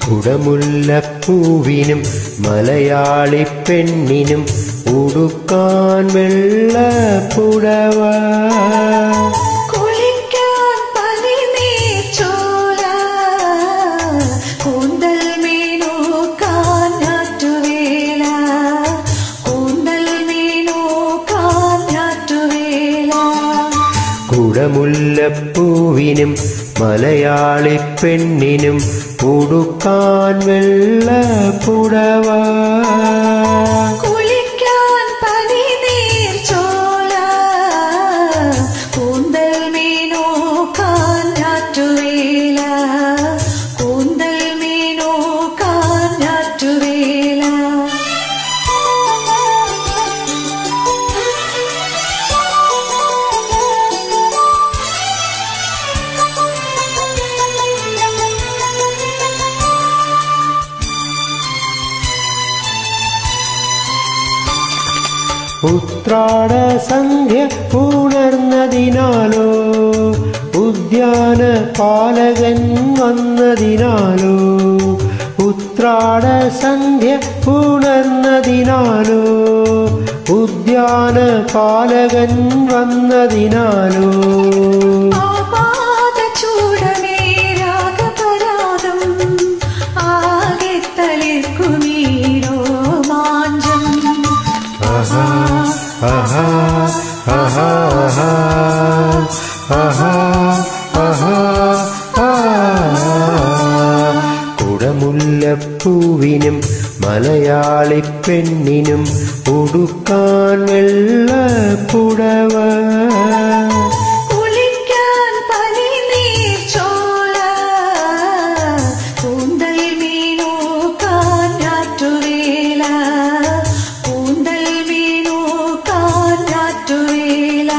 കുടമുല്ലപ്പൂവിനും മലയാളി പെണ്ണിനും ഉടുക്കാൻ വെള്ള പുടവ കുളിക്കാൻ പനിനീർച്ചോല, കൂന്തൽ മീനൂക്കാൻ ഞാറ്റുവേല, കൂന്തൽ മീനൂക്കാൻ ഞാറ്റുവേല. കുടമുല്ലപ്പൂവിനും മലയാളി പെണ്ണിനും ഉടുക്കാൻ വെള്ള പുടവ കുളിക്കാൻ പനിനീർച്ചോല, കൂന്തൽ മീനൂക്കാൻ ഞാറ്റുവേല, കൂന്തൽ മീനൂക്കാൻ ഞാറ്റുവേല. ഉത്രാട സന്ധ്യ ഉണർന്നതിനാലോ ഉദ്യാന പാലകൻ വന്നതിനാലോ ഉത്രാട സന്ധ്യ ഉണർന്നതിനാലോ ഉദ്യാന പാലകൻ വന്നതിനാലോ ആപാദചൂടമേ രാഗപരാഗം, ആകെ തളിർക്കുമീ രോമാഞ്ചം. ആഹാ ആഹാ ആഹാ ആഹാ ആഹാ കുടമുല്ലപ്പൂവിനും മലയാളി പെണ്ണിനും ഉടുക്കാൻ വെള്ള പുടവ കുളിക്കാൻ പനിനീർച്ചോല, കൂന്തൽ മീനൂക്കാൻ ഞാറ്റുവേല, കൂന്തൽ മീനൂക്കാൻ ഞാറ്റുവേല.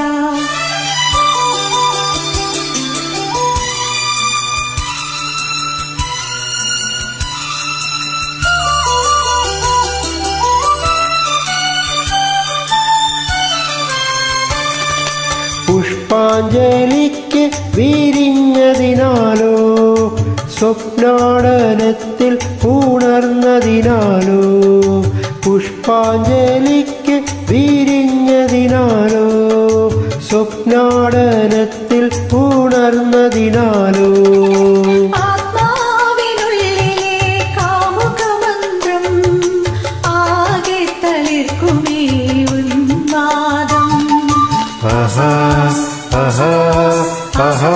പുഷ്പാഞ്ജലിക്ക് വിരിഞ്ഞതിനാലോ സ്വപ്നാടനത്തിൽ ഉണർന്നതിനാലോ പുഷ്പാഞ്ജലിക്ക് വിരിഞ്ഞതിനാലോ സ്വപ്നാടനത്തിൽ ഉണർന്നതിനാലോ ആത്മാവിനുള്ളിലെ കാമുകമന്ത്രം ആകെ തളിർക്കുമീ ഉന്മാദം ആഹാ ആഹാ ആഹാ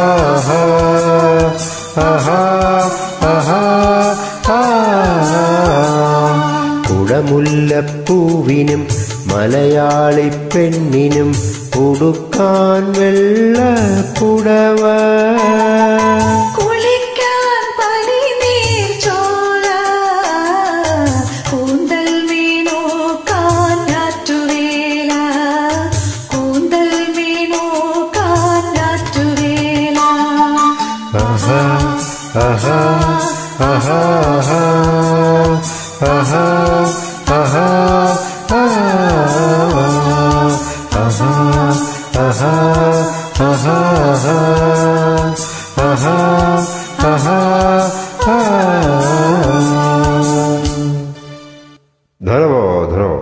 ആഹാ ആഹാ ആഹാ കുടമുല്ലപ്പൂവിനും മലയാളി പെണ്ണിനും ഉടുക്കാൻ വെള്ള പുടവ കുളിക്കാൻ പനിനീർച്ചോല, കൂന്തൽ മീനൂക്കാൻ ഞാറ്റുവേല, കൂന്തൽ മീനൂക്കാൻ ഞാറ്റുവേല. ആഹാ ആഹാ ആഹാ ആഹാ ആഹാ ആഹാ ആഹാ ആഹാ ആഹാ ആഹാ ആഹാ ആഹാ ധനവോ ധനവോ